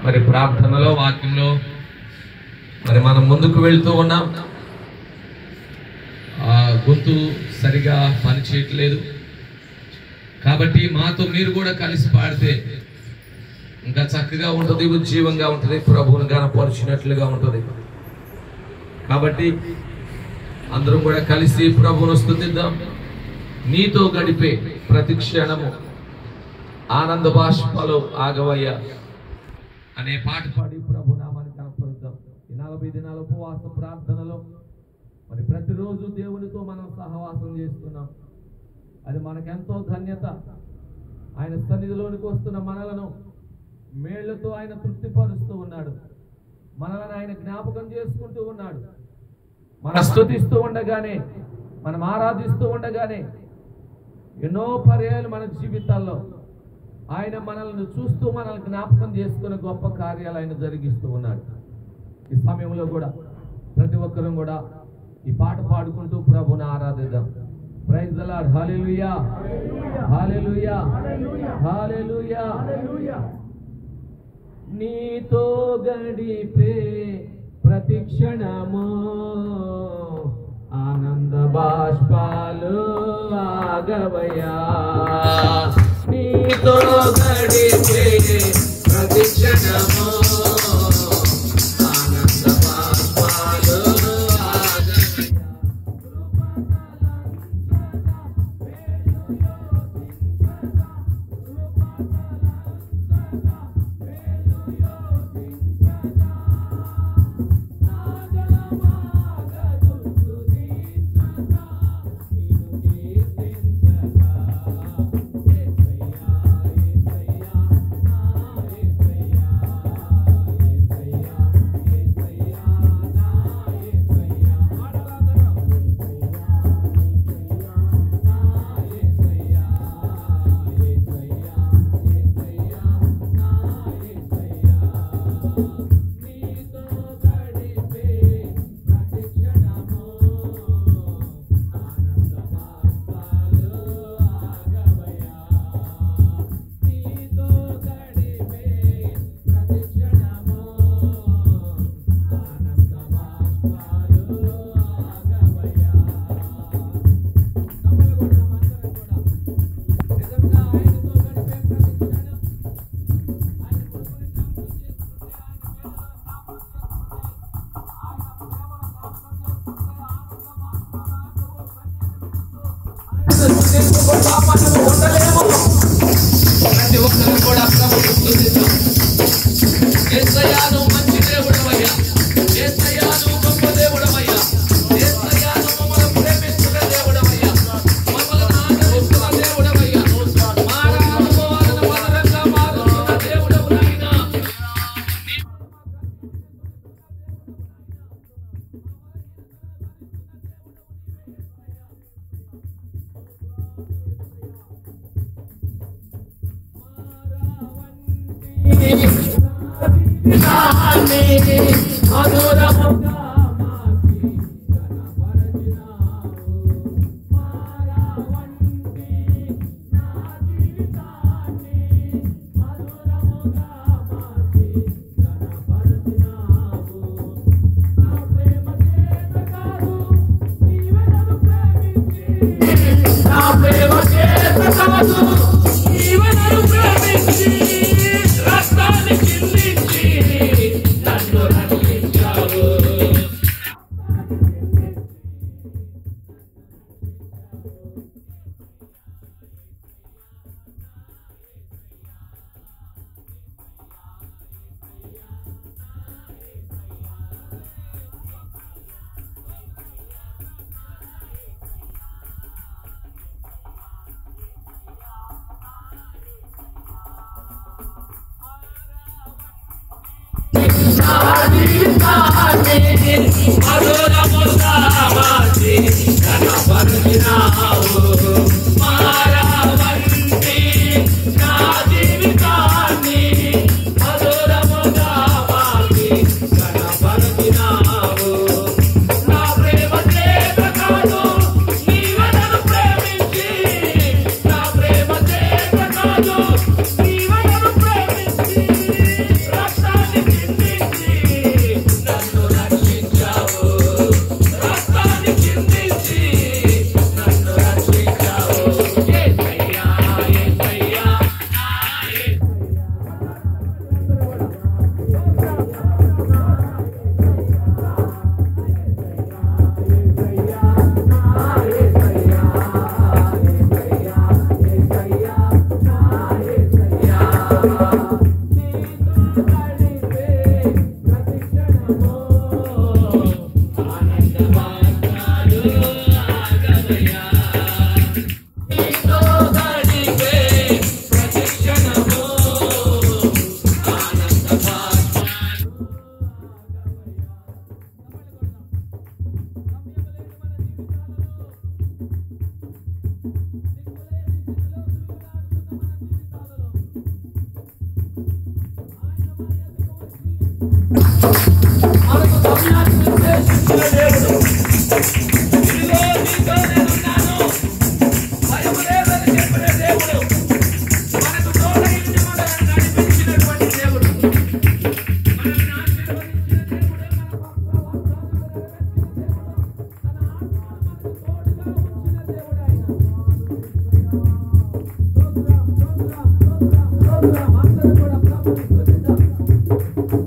మరి ప్రార్థనలో వాక్యంలో మరి మనం ముందుకు వెళ్తూ ఉన్నాం ఆ గొంతు సరిగా పనిచేయట్లేదు కాబట్టి మాతో మీరు కూడా కలిసి పాడితే ఇంకా చక్కగా ఉంటుంది ఉజ్జీవంగా ఉంటుంది ప్రభువుని గనపరిచినట్లుగా ఉంటుంది కాబట్టి అందరం కూడా కలిసి ప్రభువును స్తుతిద్దాం నీతో గడిపే ప్రతి క్షణము ఆనంద బాష్పాలు ఆగవయ్య అనే పాట పాడి ప్రభు నామాన్ని కనపరుద్దాం ఈ నలభై దినాల ఉపవాస ప్రార్థనలో మరి ప్రతిరోజు దేవునితో మనం సహవాసం చేస్తున్నాం అది మనకెంతో ధన్యత ఆయన సన్నిధిలోనికి వస్తున్న మనలను మేళ్లతో ఆయన తృప్తిపరుస్తూ ఉన్నాడు మనలను ఆయన జ్ఞాపకం చేసుకుంటూ ఉన్నాడు మన స్తుతిస్తూ ఉండగానే మనం ఆరాధిస్తూ ఉండగానే ఎన్నో పర్యాయాలు మన జీవితాల్లో ఆయన మనల్ని చూస్తూ మనల్ని జ్ఞాపకం చేసుకునే గొప్ప కార్యాలు ఆయన జరిగిస్తూ ఉన్నాడు ఈ సమయంలో కూడా ప్రతి ఒక్కరూ కూడా ఈ పాట పాడుకుంటూ ప్రభుని ఆరాధిద్దాం praise the Lord hallelujah hallelujah hallelujah నీతో గడిపే ప్రతి క్షణము ఆనంద బాష్పాలు ఆగవయా నీతో గడిపే ప్రతి క్షణము ఆనంద బాష్పాలు ఆగవయా ప్రతి ఒక్కరు కూడా ప్రభువును స్తుతిద్దాం. యేసయ్యా నువ్వు మంచి దేవుడవయ్యా. యేసయ్యా నువ్వు గొప్ప దేవుడవయ్యా. యేసయ్యా నువ్వు మమ్మల్ని ప్రేమిస్తున్న దేవుడవయ్యా. మమ్మల్ని ఆదరిస్తున్న దేవుడవయ్యా. మా రాకపోవాలను మధురంగా మారుస్తున్న దేవుడవు నాయనా. ప్రేమించి రక్తాన్ని మనకు గమ్యాన్ని నిర్దేశించిన దేవుడు ఇదిగో నీతో నేనున్నాను భయం లేదని చెప్పిన దేవుడు మనకు తోడైంది మనల్ని నడిపించినటువంటి దేవుడు మనల్ని ఆశీర్వదించిన దేవుడే మన పట్ల వాగ్దానం నెరవేర్చిన దేవుడు తన ఆత్మను మనకు తోడుగా ఉంచిన దేవుడు ఆయన స్తోత్రం, స్తోత్రం, స్తోత్రం, స్తోత్రం. అందరూ కూడా ప్రభువుని స్తుతిద్దాం.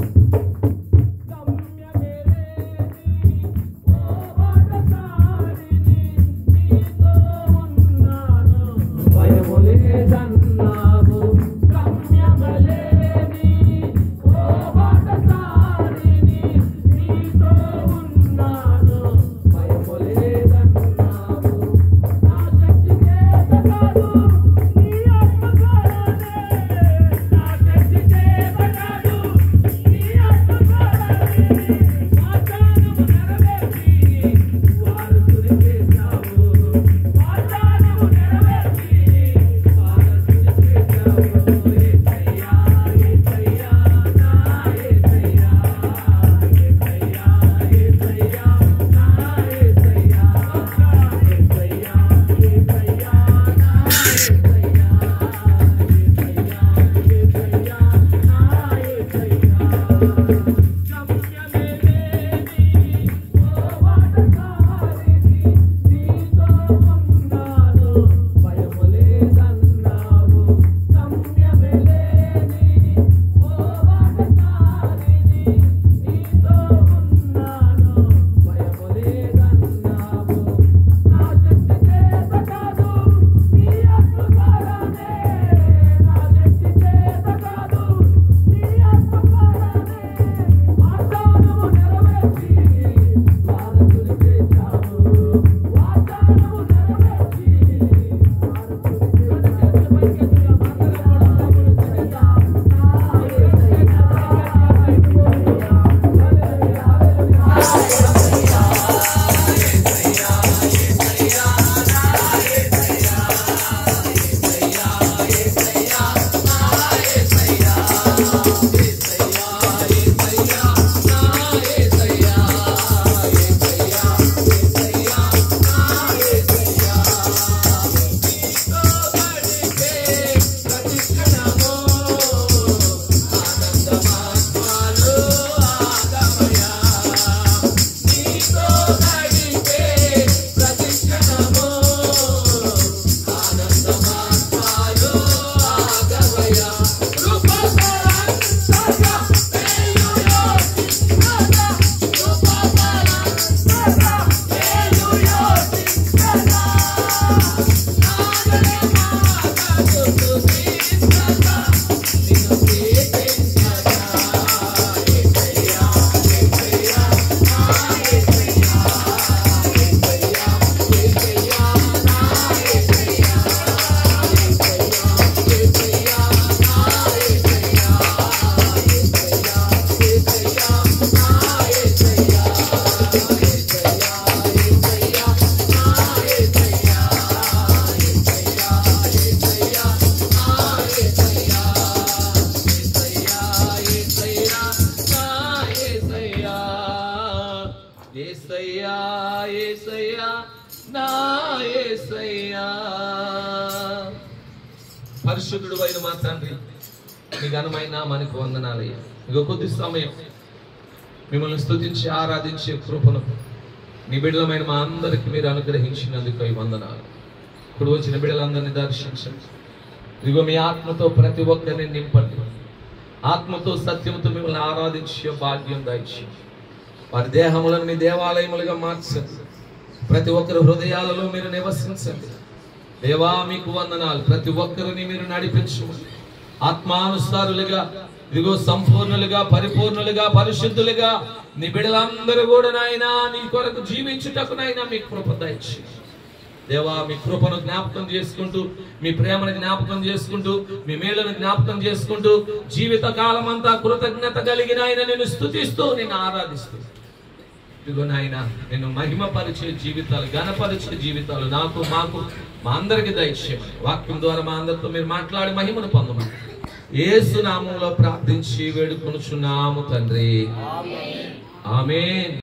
ఏసయ్యా ఏసయ్యా నా ఏసయ్యా పరిశుద్ధుడు అయిన మా తండ్రి మీ ఘనమైన మనకు వందనాలయ్యా ఇక కొద్ది సమయం మిమ్మల్ని స్తుతించి ఆరాధించే కృపను నీ బిడ్డలమైన మా అందరికి మీరు అనుగ్రహించినందుకు ఈ వందనాలు ఇప్పుడు వచ్చిన బిడ్డలందరినీ దర్శించండి ఇదిగో మీ ఆత్మతో ప్రతి ఒక్కరిని నింపండి ఆత్మతో సత్యంతో మిమ్మల్ని ఆరాధించే భాగ్యం దయచి వారి దేహములను మీ దేవాలయములుగా మార్చండి ప్రతి ఒక్కరి హృదయాలలో మీరు నివసించండి దేవా మీకు వందనాలు ప్రతి ఒక్కరిని మీరు నడిపించు ఆత్మానుసారులుగా ఇదిగో సంపూర్ణులుగా పరిపూర్ణులుగా పరిశుద్ధులుగా నీ బిడ్డలందరూ కూడా నాయన నీ కొరకు జీవించుటకు నాయన మీ కృప దయచి దేవా మీ కృపను జ్ఞాపకం చేసుకుంటూ మీ ప్రేమను జ్ఞాపకం చేసుకుంటూ మీ మేలును జ్ఞాపకం చేసుకుంటూ జీవిత కాలం అంతా కృతజ్ఞత కలిగిన ఆయన నేను స్థుతిస్తూ నేను ఆరాధిస్తూ ఇదిగో నాయన నేను మహిమపరిచే జీవితాలు ఘనపరిచే జీవితాలు నాకు మాకు మా అందరికి దయచేయమని వాక్యం ద్వారా మా అందరితో మీరు మాట్లాడి మహిమను పొందమని ఏసు నామంలో ప్రార్థించి వేడుకొనుచున్నాము తండ్రి ఆమె